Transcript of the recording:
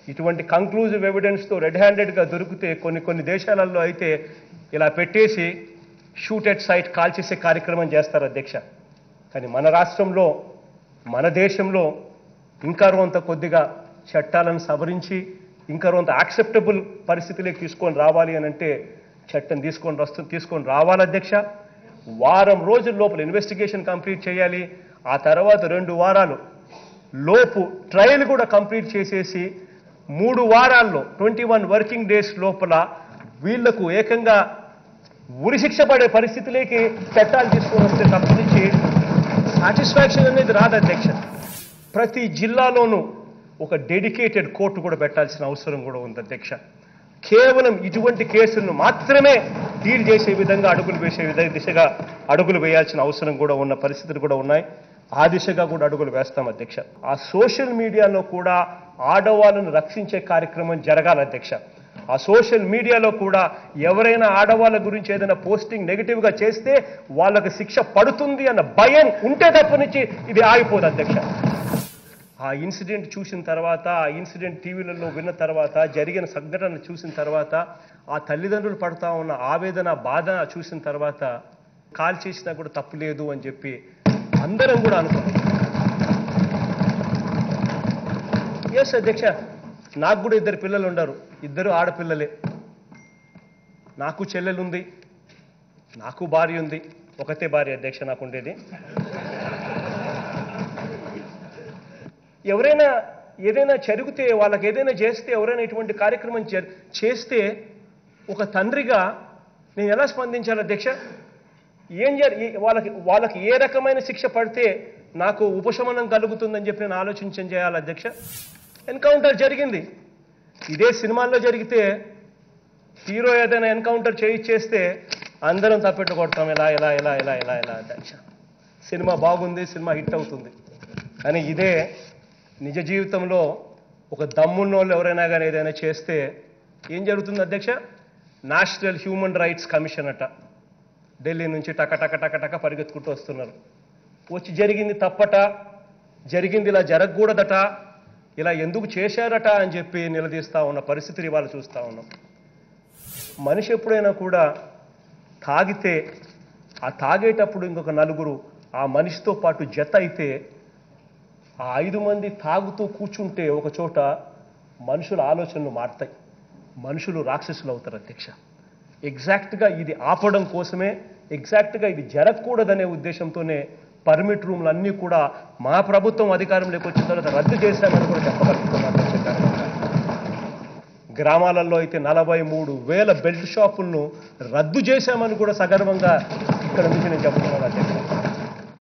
ఇటువంటి conclusive ఎవిడెన్స్తో red హ్యాండెడ్గా దొరికితే కొన్ని కొన్ని దేశాలలో అయితే ఇలా పెట్టేసి షూట్ ఎట్ సైట్ కాల్చేసే కార్యక్రమం చేస్తారు అధ్యక్ష కానీ మన రాష్ట్రంలో మన దేశంలో ఇంకా కొంత కొద్దిగా చట్టాలను సవరించి ఇంకా కొంత యాక్సెప్టబుల్ పరిస్థితిలోకి తీసుకొని రావాలి అని అంటే చట్టం తీసుకొని వస్తు తీసుకొని రావాలి అధ్యక్ష వారం రోజుల లోపల ఇన్వెస్టిగేషన్ కంప్లీట్ చేయాలి ఆ తర్వాత రెండు వారాలు లోపు ట్రయల్ కూడా కంప్లీట్ చేసేసి మూడు వారాల్లో ట్వంటీ వన్ వర్కింగ్ డేస్ లోపల వీళ్లకు ఏకంగా ఉరిశిక్ష పడే పరిస్థితిలోకి చట్టాలు తీసుకొని వస్తే తప్పించి సాటిస్ఫాక్షన్ అనేది రాదు అధ్యక్ష ప్రతి జిల్లాలోనూ ఒక డెడికేటెడ్ కోర్టు కూడా పెట్టాల్సిన అవసరం కూడా ఉంది అధ్యక్ష కేవలం ఇటువంటి కేసులను మాత్రమే డీల్ చేసే విధంగా అడుగులు వేసే విధంగా దిశగా అడుగులు వేయాల్సిన అవసరం కూడా ఉన్న పరిస్థితులు కూడా ఉన్నాయి ఆ దిశగా కూడా అడుగులు వేస్తాం అధ్యక్ష ఆ సోషల్ మీడియాలో కూడా ఆడవాళ్ళను రక్షించే కార్యక్రమం జరగాలి అధ్యక్ష ఆ సోషల్ మీడియాలో కూడా ఎవరైనా ఆడవాళ్ళ గురించి ఏదైనా పోస్టింగ్ నెగిటివ్గా చేస్తే వాళ్ళకి శిక్ష పడుతుంది అన్న భయం ఉంటే తప్ప నుంచి ఇది ఆగిపోదు అధ్యక్ష ఆ ఇన్సిడెంట్ చూసిన తర్వాత ఆ ఇన్సిడెంట్ టీవీలలో విన్న తర్వాత జరిగిన సంఘటన చూసిన తర్వాత ఆ తల్లిదండ్రులు పడుతూ ఉన్న ఆవేదన బాధ చూసిన తర్వాత కాల్ చేసినా కూడా తప్పు లేదు అని చెప్పి అందరం కూడా అనుకున్నాం ఎస్ అధ్యక్ష నాకు కూడా ఇద్దరు పిల్లలు ఉన్నారు ఇద్దరు ఆడపిల్లలే నాకు చెల్లెలు ఉంది నాకు భార్య ఉంది ఒకతే భార్య అధ్యక్ష నాకు ఉండేది ఎవరైనా ఏదైనా జరిగితే వాళ్ళకి ఏదైనా చేస్తే ఎవరైనా ఇటువంటి కార్యక్రమం చే- చేస్తే ఒక తండ్రిగా నేను ఎలా స్పందించాలి అధ్యక్ష ఏం జరి ఈ- వాళ్ళకి వాళ్ళకి ఏ రకమైన శిక్ష పడితే నాకు ఉపశమనం కలుగుతుందని చెప్పి నేను ఆలోచించం చేయాలి అధ్యక్ష ఎన్కౌంటర్ జరిగింది ఇదే సినిమాల్లో జరిగితే హీరో ఏదైనా ఎన్కౌంటర్ చేయిచ్చేస్తే అందరం తప్పెట్టు కొడతాం ఇలా ఇలా ఇలా ఇలా ఇలా ఇలా అధ్యక్ష సినిమా బాగుంది సినిమా హిట్ అవుతుంది కానీ ఇదే నిజ జీవితంలో ఒక దమ్మున్నోళ్ళు ఎవరైనా కానీ ఏదైనా చేస్తే ఏం జరుగుతుంది అధ్యక్ష నేషనల్ హ్యూమన్ రైట్స్ కమిషన్ అట ఢిల్లీ నుంచి టక టక టక టక పరిగెత్తుకుంటూ వస్తున్నారు వచ్చి జరిగింది తప్పట జరిగింది ఇలా జరగకూడదట ఇలా ఎందుకు చేశారట అని చెప్పి నిలదీస్తా ఉన్న పరిస్థితిని ఇవాళ చూస్తా ఉన్నాం మనిషి ఎప్పుడైనా కూడా తాగితే ఆ తాగేటప్పుడు ఇంకొక నలుగురు ఆ మనిషితో పాటు జత అయితే ఆ ఐదు మంది తాగుతూ కూర్చుంటే ఒక చోట మనుషుల ఆలోచనలు మారుతాయి మనుషులు రాక్షసులు అవుతారు అధ్యక్ష ఎగ్జాక్ట్గా ఇది ఆపడం కోసమే ఎగ్జాక్ట్గా ఇది జరగకూడదనే ఉద్దేశంతోనే పర్మిట్ రూమ్లు అన్నీ కూడా మా ప్రభుత్వం అధికారంలోకి వచ్చిన తర్వాత రద్దు చేశామని కూడా చెప్పగలుగుతున్నాను అధ్యక్ష గ్రామాలలో అయితే నలభై మూడు వేల బెల్ట్ షాపులను రద్దు చేశామని కూడా సగర్వంగా ఇక్కడ నుంచి నేను చెప్తున్నాను అధ్యక్ష